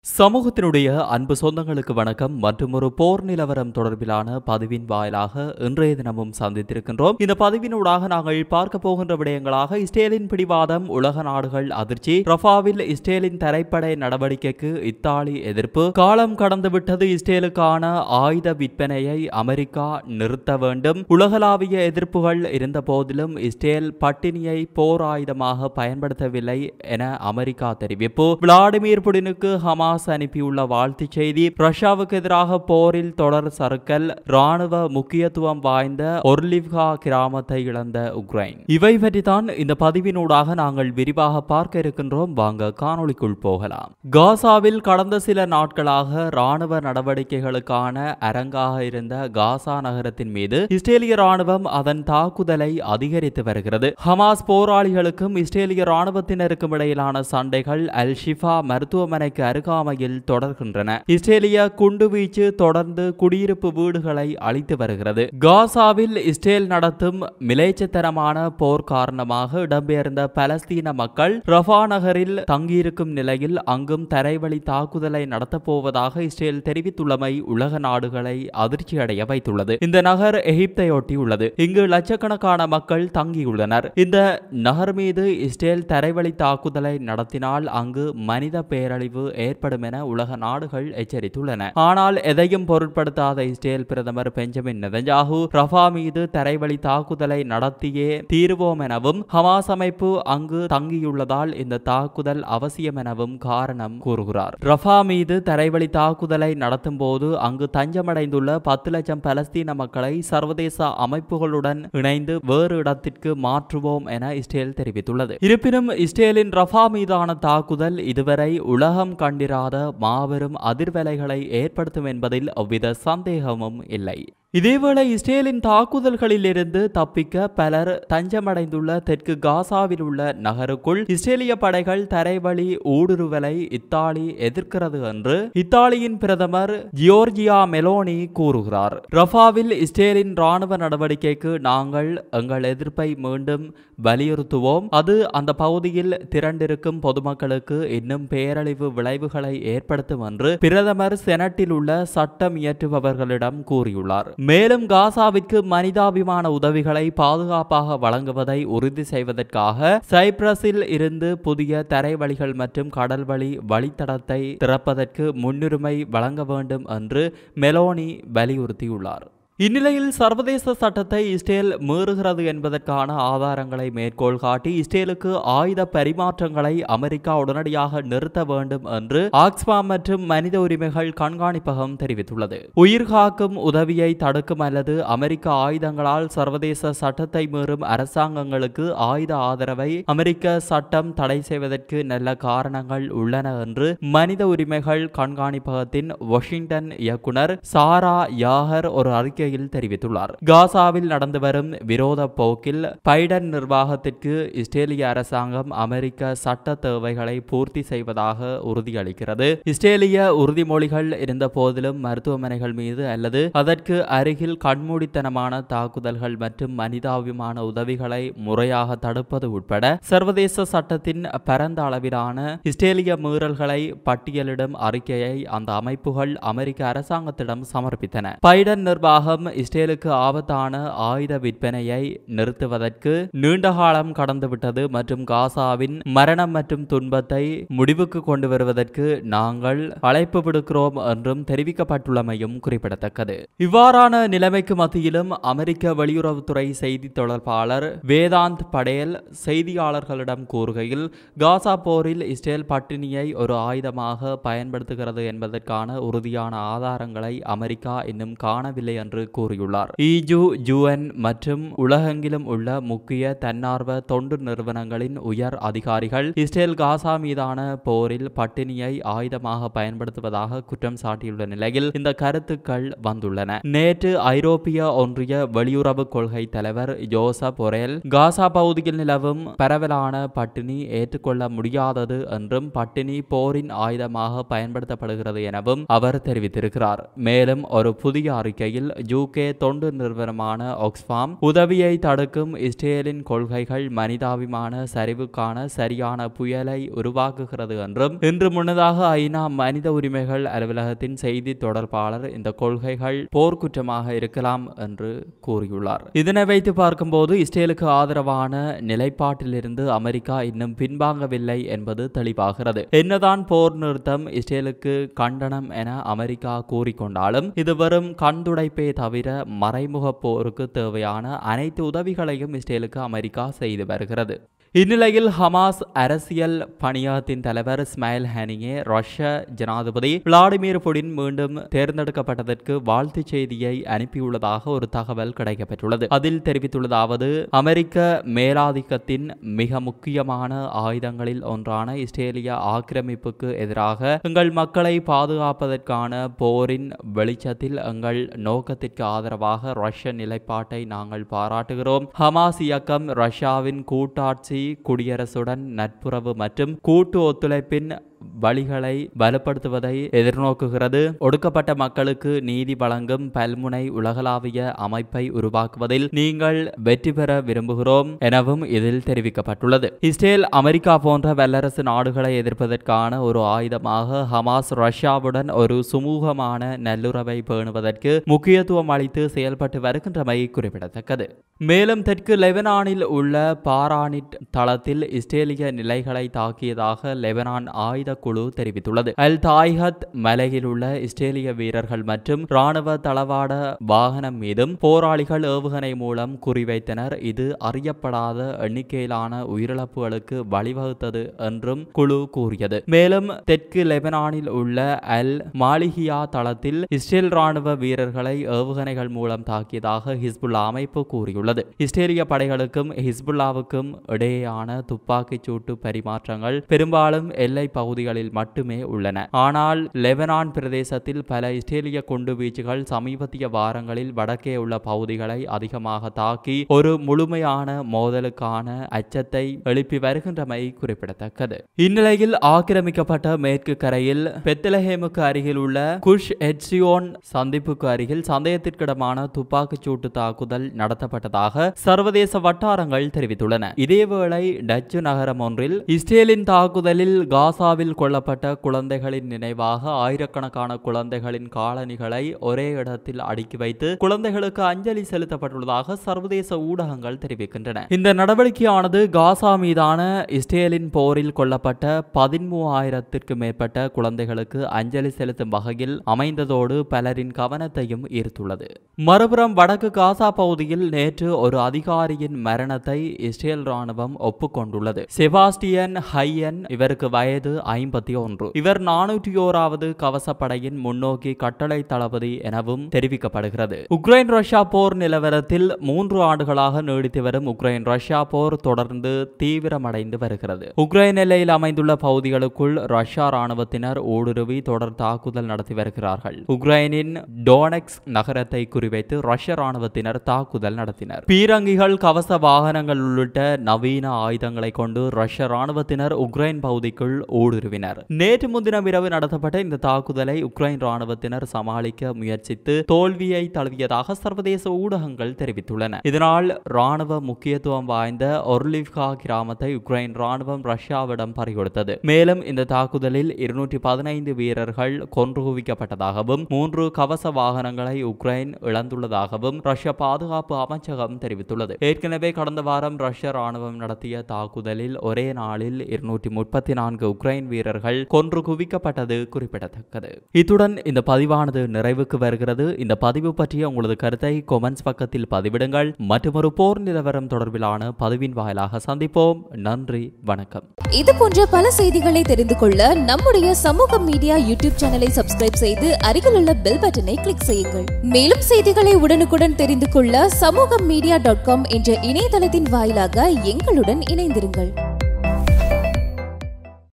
சமூகத்தினுடைய அன்பு சொந்தங்களுக்கு வணக்கம் மற்றும் ஒரு போர் நிலவரம் தொடர்பிலான பதிவின் வாயிலாக இன்றைய தினமும் சந்தித்திருக்கின்றோம் இந்த பதிவினூடாக நாங்கள் பார்க்க போகின்ற விடயங்களாக இஸ்ரேலின் பிடிவாதம் உலக நாடுகள் அதிர்ச்சி ரஃபாவில் இஸ்ரேலின் தரைப்படை நடவடிக்கைக்கு இத்தாலி எதிர்ப்பு காலம் கடந்துவிட்டது இஸ்ரேலுக்கான ஆயுத விற்பனையை அமெரிக்கா நிறுத்த வேண்டும் உலகளாவிய எதிர்ப்புகள் இருந்த போதிலும் இஸ்ரேல் பட்டினியை போர் ஆயுதமாக பயன்படுத்தவில்லை என அமெரிக்கா தெரிவிப்பு விளாடிமிர் புடினுக்கு ஹமாஸ் அனுப்பியுள்ள வாழ்த்துச் செய்தி ரஷ்யாவுக்கு எதிராக போரில் தொடர் சறுக்கல் ராணுவ முக்கியத்துவம் வாய்ந்த ஒர்லிவ்கா கிராமத்தை இழந்த உக்ரைன் இவை பற்றித்தான் இந்த பதிவினூடாக நாங்கள் விரிவாக பார்க்க இருக்கின்றோம் வாங்க காணொளிக்குள் போகலாம் காசாவில் கடந்த சில நாட்களாக ராணுவ நடவடிக்கைகளுக்கான அரங்காக இருந்த காசா நகரத்தின் மீது இஸ்ரேலிய ராணுவம் அதன் தாக்குதலை அதிகரித்து வருகிறது ஹமாஸ் போராளிகளுக்கும் இஸ்ரேலிய ராணுவத்தினருக்கும் இடையிலான சண்டைகள் அல் ஷிஃபா மருத்துவமனைக்கு அருகாமையில் தொடர்கின்றன இஸ்ரேலிய குண்டுவீச்சு தொடர்ந்து குடியிருப்பு வீடுகளை அழித்து வருகிறது காசாவில் இஸ்ரேல் நடத்தும் மிலேச்சத்தனமான போர் காரணமாக இடம்பெயர்ந்த பலஸ்தீன மக்கள் ரஃபா நகரில் தங்கியிருக்கும் நிலையில் அங்கும் தரைவழி தாக்குதலை நடத்தப் போவதாக இஸ்ரேல் தெரிவித்துள்ளமை உலக நாடுகளை அதிர்ச்சியடைய வைத்துள்ளது இந்த நகர் எகிப்தையொட்டி உள்ளது இங்கு லட்சக்கணக்கான மக்கள் தங்கியுள்ளனர் இந்த நகர் மீது இஸ்ரேல் தரைவழி தாக்குதலை நடத்தினால் அங்கு மனித பேரழிவு ஏற்படும் என உலக நாடுகள் எச்சரித்துள்ளன ஆனால் எதையும் பொருட்படுத்தாத இஸ்ரேல் பிரதமர் பெஞ்சமின் நெதன்யாகு ரஃபா மீது தரைவழி தாக்குதலை நடத்தியே தீருவோம் எனவும் ஹமாஸ் அமைப்பு அங்கு தங்கியுள்ளதால் இந்த தாக்குதல் அவசியம் எனவும் காரணம் கூறுகிறார் ரஃபா மீது தரைவழி தாக்குதலை நடத்தும் போது அங்கு தஞ்சமடைந்துள்ள பத்து லட்சம் பலஸ்தீன மக்களை சர்வதேச அமைப்புகளுடன் இணைந்து வேறு இடத்திற்கு மாற்றுவோம் என இஸ்ரேல் தெரிவித்துள்ளது இருப்பினும் இஸ்ரேலின் ரஃபா மீதான தாக்குதல் இதுவரை உலகம் கண்டிராத மாபெரும் அதிர்வலைகளை ஏற்படுத்தும் என்பதில் எவ்வித சந்தேகமும் இல்லை இதேவேளை இஸ்ரேலின் தாக்குதல்களிலிருந்து தப்பிக்க பலர் தஞ்சமடைந்துள்ள தெற்கு காசாவில் உள்ள நகருக்குள் இஸ்ரேலிய படைகள் தரைவழி ஊடுருவலை இத்தாலி எதிர்க்கிறது என்று இத்தாலியின் பிரதமர் ஜியோர்ஜியா மெலோனி கூறுகிறார் ரஃபாவில் இஸ்ரேலின் ராணுவ நடவடிக்கைக்கு நாங்கள் எங்கள் எதிர்ப்பை மீண்டும் வலியுறுத்துவோம் அது அந்த பகுதியில் திரண்டிருக்கும் பொதுமக்களுக்கு இன்னும் பேரழிவு விளைவுகளை ஏற்படுத்தும் என்று பிரதமர் செனட்டில் உள்ள சட்டம் இயற்றுபவர்களிடம் கூறியுள்ளார் மேலும் காசாவிற்கு மனிதாபிமான உதவிகளை பாதுகாப்பாக வழங்குவதை உறுதி செய்வதற்காக சைப்ரஸில் இருந்து புதிய தரைவழிகள் மற்றும் கடல்வழி வழித்தடத்தை திறப்பதற்கு முன்னுரிமை வழங்க வேண்டும் என்று மெலோனி வலியுறுத்தியுள்ளார் இந்நிலையில் சர்வதேச சட்டத்தை இஸ்ரேல் மீறுகிறது என்பதற்கான ஆதாரங்களை மேற்கோள் காட்டி இஸ்ரேலுக்கு ஆயுத பரிமாற்றங்களை அமெரிக்கா உடனடியாக நிறுத்த வேண்டும் என்று ஆக்ஸ்பாம் மற்றும் மனித உரிமைகள் கண்காணிப்பகம் தெரிவித்துள்ளது உயிர் காக்கும் உதவியை தடுக்கும் அல்லது அமெரிக்க ஆயுதங்களால் சர்வதேச சட்டத்தை மீறும் அரசாங்கங்களுக்கு ஆயுத ஆதரவை அமெரிக்க சட்டம் தடை செய்வதற்கு நல்ல காரணங்கள் உள்ளன என்று மனித உரிமைகள் கண்காணிப்பகத்தின் வாஷிங்டன் இயக்குனர் சாரா யாகர் ஒரு அறிக்கை அறிக்கையில் தெரிவித்துள்ளார் காசாவில் நடந்து வரும் விரோத போக்கில் பைடன் நிர்வாகத்திற்கு இஸ்ரேலிய அரசாங்கம் அமெரிக்க சட்ட தேவைகளை பூர்த்தி செய்வதாக உறுதியளிக்கிறது இஸ்ரேலிய உறுதிமொழிகள் இருந்த போதிலும் மருத்துவமனைகள் மீது அல்லது அதற்கு அருகில் கண்மூடித்தனமான தாக்குதல்கள் மற்றும் மனிதாபிமான உதவிகளை முறையாக தடுப்பது உட்பட சர்வதேச சட்டத்தின் பரந்த அளவிலான இஸ்ரேலிய மீறல்களை பட்டியலிடும் அறிக்கையை அந்த அமைப்புகள் அமெரிக்க அரசாங்கத்திடம் சமர்ப்பித்தன பைடன் நிர்வாகம் நிர்வாகம் இஸ்ரேலுக்கு ஆபத்தான ஆயுத விற்பனையை நிறுத்துவதற்கு நீண்ட காலம் கடந்துவிட்டது மற்றும் காசாவின் மரணம் மற்றும் துன்பத்தை முடிவுக்கு கொண்டு வருவதற்கு நாங்கள் அழைப்பு விடுக்கிறோம் என்றும் தெரிவிக்கப்பட்டுள்ளமையும் குறிப்பிடத்தக்கது இவ்வாறான நிலைமைக்கு மத்தியிலும் அமெரிக்க வெளியுறவுத்துறை செய்தி தொடர்பாளர் வேதாந்த் படேல் செய்தியாளர்களிடம் கூறுகையில் காசா போரில் இஸ்ரேல் பட்டினியை ஒரு ஆயுதமாக பயன்படுத்துகிறது என்பதற்கான உறுதியான ஆதாரங்களை அமெரிக்கா இன்னும் காணவில்லை என்று கூறியுள்ளார் இஜு ஜுஎன் மற்றும் உலகெங்கிலும் உள்ள முக்கிய தன்னார்வ தொண்டு நிறுவனங்களின் உயர் அதிகாரிகள் இஸ்ரேல் காசா மீதான போரில் பட்டினியை ஆயுதமாக பயன்படுத்துவதாக குற்றம் சாட்டியுள்ள நிலையில் இந்த கருத்துக்கள் வந்துள்ளன நேற்று ஐரோப்பிய ஒன்றிய வெளியுறவு கொள்கை தலைவர் ஜோசப் பொரேல் காசா பகுதியில் நிலவும் பரவலான பட்டினி ஏற்றுக்கொள்ள முடியாதது என்றும் பட்டினி போரின் ஆயுதமாக பயன்படுத்தப்படுகிறது எனவும் அவர் தெரிவித்திருக்கிறார் மேலும் ஒரு புதிய அறிக்கையில் ஜூன் யூகே தொண்டு நிறுவனமான ஆக்ஸ்ஃபார்ம் உதவியை தடுக்கும் இஸ்ரேலின் கொள்கைகள் மனிதாபிமான சரிவுக்கான சரியான புயலை உருவாக்குகிறது என்றும் இன்று முன்னதாக ஐநா மனித உரிமைகள் அலுவலகத்தின் செய்தி தொடர்பாளர் இந்த கொள்கைகள் போர்க்குற்றமாக இருக்கலாம் என்று கூறியுள்ளார் இதனை வைத்து பார்க்கும்போது இஸ்ரேலுக்கு ஆதரவான நிலைப்பாட்டிலிருந்து அமெரிக்கா இன்னும் பின்வாங்கவில்லை என்பது தெளிவாகிறது என்னதான் போர் நிறுத்தம் இஸ்ரேலுக்கு கண்டனம் என அமெரிக்கா கூறிக்கொண்டாலும் இது வெறும் கண்துடைப்பே தவிர மறைமுக போருக்கு தேவையான அனைத்து உதவிகளையும் இஸ்ரேலுக்கு அமெரிக்கா செய்து வருகிறது இந்நிலையில் ஹமாஸ் அரசியல் பணியகத்தின் தலைவர் ஸ்மைல் ஹனியே ரஷ்ய ஜனாதிபதி விளாடிமிர் புடின் மீண்டும் தேர்ந்தெடுக்கப்பட்டதற்கு வாழ்த்து செய்தியை அனுப்பியுள்ளதாக ஒரு தகவல் கிடைக்கப்பெற்றுள்ளது அதில் தெரிவித்துள்ளதாவது அமெரிக்க மேலாதிக்கத்தின் மிக முக்கியமான ஆயுதங்களில் ஒன்றான இஸ்ரேலிய ஆக்கிரமிப்புக்கு எதிராக எங்கள் மக்களை பாதுகாப்பதற்கான போரின் வெளிச்சத்தில் எங்கள் நோக்கத்திற்கு ஆதரவாக ரஷ்ய நிலைப்பாட்டை நாங்கள் பாராட்டுகிறோம் ஹமாஸ் இயக்கம் ரஷ்யாவின் கூட்டாட்சி குடியரசுடன் நட்புறவு மற்றும் கூட்டு ஒத்துழைப்பின் வழிகளை பலப்படுத்துவதை எதிர்நோக்குகிறது ஒடுக்கப்பட்ட மக்களுக்கு நீதி வழங்கும் பல்முனை உலகளாவிய அமைப்பை உருவாக்குவதில் நீங்கள் வெற்றி பெற விரும்புகிறோம் எனவும் இதில் தெரிவிக்கப்பட்டுள்ளது இஸ்ரேல் அமெரிக்கா போன்ற வல்லரசு நாடுகளை எதிர்ப்பதற்கான ஒரு ஆயுதமாக ஹமாஸ் ரஷ்யாவுடன் ஒரு சுமூகமான நல்லுறவை பேணுவதற்கு முக்கியத்துவம் அளித்து செயல்பட்டு வருகின்றமை குறிப்பிடத்தக்கது மேலும் தெற்கு லெபனானில் உள்ள பாரானிட் தளத்தில் இஸ்ரேலிய நிலைகளை தாக்கியதாக லெபனான் ஆயுத குழு தெரிவித்துள்ளது அல் தாய்ஹத் மலையில் உள்ள இஸ்ரேலிய வீரர்கள் மற்றும் ராணுவ தளவாட வாகனம் மீதும் போராளிகள் ஏவுகணை மூலம் குறிவைத்தனர் இது அறியப்படாத எண்ணிக்கையிலான உயிரிழப்புகளுக்கு வழிவகுத்தது என்றும் குழு கூறியது மேலும் தெற்கு லெபனானில் உள்ள அல் மாலிகியா தளத்தில் இஸ்ரேல் ராணுவ வீரர்களை ஏவுகணைகள் மூலம் தாக்கியதாக ஹிஸ்புல்லா அமைப்பு கூறியுள்ளது இஸ்ரேலிய படைகளுக்கும் ஹிஸ்புல்லாவுக்கும் இடையேயான துப்பாக்கிச் சூட்டு பரிமாற்றங்கள் பெரும்பாலும் எல்லை பகுதிகளில் மட்டுமே உள்ளன ஆனால் லெபனான் பிரதேசத்தில் பல இஸ்ரேலிய குண்டு வீச்சுகள் சமீபத்திய வாரங்களில் வடக்கே உள்ள பகுதிகளை அதிகமாக தாக்கி ஒரு முழுமையான மோதலுக்கான அச்சத்தை எழுப்பி வருகின்றமை குறிப்பிடத்தக்கது இந்நிலையில் ஆக்கிரமிக்கப்பட்ட மேற்கு கரையில் பெத்தலஹேமுக்கு அருகில் உள்ள குஷ் எட்சியோன் சந்திப்புக்கு அருகில் சந்தேகத்திற்கிடமான துப்பாக்கிச் சூட்டு தாக்குதல் நடத்தப்பட்டதாக சர்வதேச வட்டாரங்கள் தெரிவித்துள்ளன இதேவேளை டச்சு நகரம் ஒன்றில் இஸ்ரேலின் தாக்குதலில் காசாவில் கொல்லப்பட்ட குழந்தைகளின் நினைவாக ஆயிரக்கணக்கான குழந்தைகளின் காலணிகளை ஒரே இடத்தில் அடுக்கி வைத்து குழந்தைகளுக்கு அஞ்சலி செலுத்தப்பட்டுள்ளதாக சர்வதேச ஊடகங்கள் தெரிவிக்கின்றன இந்த நடவடிக்கையானது காசா மீதான இஸ்ரேலின் போரில் கொல்லப்பட்ட பதிமூவாயிரத்திற்கு மேற்பட்ட குழந்தைகளுக்கு அஞ்சலி செலுத்தும் வகையில் அமைந்ததோடு பலரின் கவனத்தையும் ஈர்த்துள்ளது மறுபுறம் வடக்கு காசா பகுதியில் நேற்று ஒரு அதிகாரியின் மரணத்தை இஸ்ரேல் ராணுவம் ஒப்புக்கொண்டுள்ளது செபாஸ்டியன் ஹையன் இவருக்கு வயது ஐம்பத்தி ஒன்று இவர் நானூற்றி ஓராவது கவசப்படையின் முன்னோக்கி கட்டளை தளபதி எனவும் தெரிவிக்கப்படுகிறது உக்ரைன் ரஷ்யா போர் நிலவரத்தில் மூன்று ஆண்டுகளாக நீடித்து வரும் உக்ரைன் ரஷ்யா போர் தொடர்ந்து தீவிரமடைந்து வருகிறது உக்ரைன் எல்லையில் அமைந்துள்ள பகுதிகளுக்குள் ரஷ்யா ராணுவத்தினர் ஊடுருவி தொடர் தாக்குதல் நடத்தி வருகிறார்கள் உக்ரைனின் டோனெக்ஸ் நகரத்தை குறிவைத்து ரஷ்ய ராணுவத்தினர் தாக்குதல் நடத்தினர் பீரங்கிகள் கவச வாகனங்கள் உள்ளிட்ட நவீன ஆயுதங்களை கொண்டு ரஷ்ய ராணுவத்தினர் உக்ரைன் பகுதிக்குள் ஊடுருவினர் நேற்று முன்தினம் இரவு நடத்தப்பட்ட இந்த தாக்குதலை உக்ரைன் ராணுவத்தினர் சமாளிக்க முயற்சித்து தோல்வியை தழுவியதாக சர்வதேச ஊடகங்கள் தெரிவித்துள்ளன இதனால் ராணுவ முக்கியத்துவம் வாய்ந்த ஒர்லிவ்கா கிராமத்தை உக்ரைன் ராணுவம் ரஷ்யாவிடம் பறிகொடுத்தது மேலும் இந்த தாக்குதலில் இருநூற்றி பதினைந்து வீரர்கள் கொன்று குவிக்கப்பட்டதாகவும் மூன்று கவச வாகனங்களை உக்ரைன் இழந்துள்ளதாகவும் ரஷ்ய பாதுகாப்பு அமைச்சகம் தெரிவித்துள்ளது ஏற்கனவே கடந்த வாரம் ரஷ்ய ராணுவம் நடத்திய தாக்குதலில் ஒரே நாளில் இருநூற்றி முப்பத்தி நான்கு உக்ரைன் வீரர்கள் கொன்று குவிக்கப்பட்டது குறிப்பிடத்தக்கது இத்துடன் இந்த பதிவானது நிறைவுக்கு வருகிறது இந்த பதிவு பற்றிய உங்களது கருத்தை கொமெண்ட்ஸ் பக்கத்தில் பதிவிடுங்கள் மற்றொரு போர் நிலவரம் தொடர்பிலான பதிவின் வாயிலாக சந்திப்போம் நன்றி வணக்கம் இது போன்ற பல செய்திகளை தெரிந்து கொள்ள நம்முடைய சமூக மீடியா யூடியூப் சேனலை சப்ஸ்கிரைப் செய்து அருகில் உள்ள பெல் பட்டனை கிளிக் செய்யுங்கள் மேலும் செய்திகளை உடனுக்குடன் தெரிந்து கொள்ள சமூக மீடியா டாட் காம் என்ற இணையதளத்தின் வாயிலாக எங்களுடன் இணைந்திருங்கள்